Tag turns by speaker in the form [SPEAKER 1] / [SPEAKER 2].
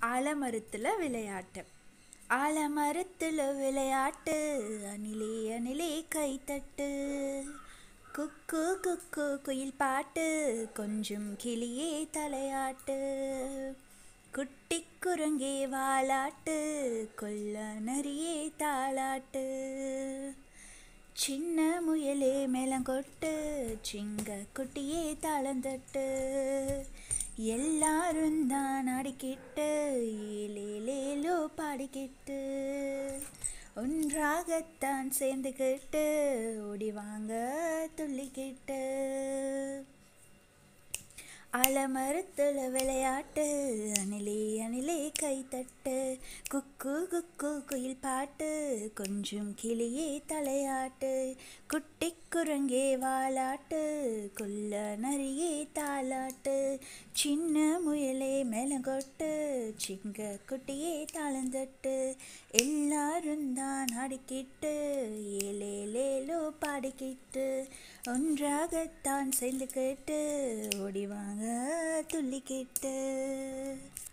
[SPEAKER 1] ஆலமரத்தில் விளையாட்டு ஆலமரத்தில் விளையாட்டு அணிலே அணிலே கைத்தட்டு குக்கு குக்கு குயில் பாட்டு கொஞ்சம் கிளியே தலையாட்டு குட்டி குரங்கே வாலாட்டு கொல்ல நரியே தாளாட்டு சின்ன முயலே மேலங்கொட்டு சிங்க குட்டியே தாளந்தட்டு எல்லாரும் தான் ஆடிக்கிட்டு ஏலேலேலோ பாடிக்கிட்டு ஒன்றாகத்தான் சேர்ந்துக்கிட்டு ஓடி வாங்க துள்ளிக்கிட்டு ஆலமரத்தில் விளையாட்டு அணிலே அணிலே கைத்தட்டு குக்கு குக்கு குயில் பாட்டு கொஞ்சம் கிளியே தலையாட்டு குட்டி குரங்கே வாலாட்டு கொல்ல நரியே தாளாட்டு சின்ன முயலே மேலங்கொட்டு சிங்க குட்டியே தாளந்தட்டு எல்லாரும் தான் ஆடிக்கிட்டு ஏலேலேலோ பாடிக்கிட்டு ஒன்றாகத்தான் சேர்ந்துக்கிட்டு ஓடி வாங்க துள்ளிக்கிட்டு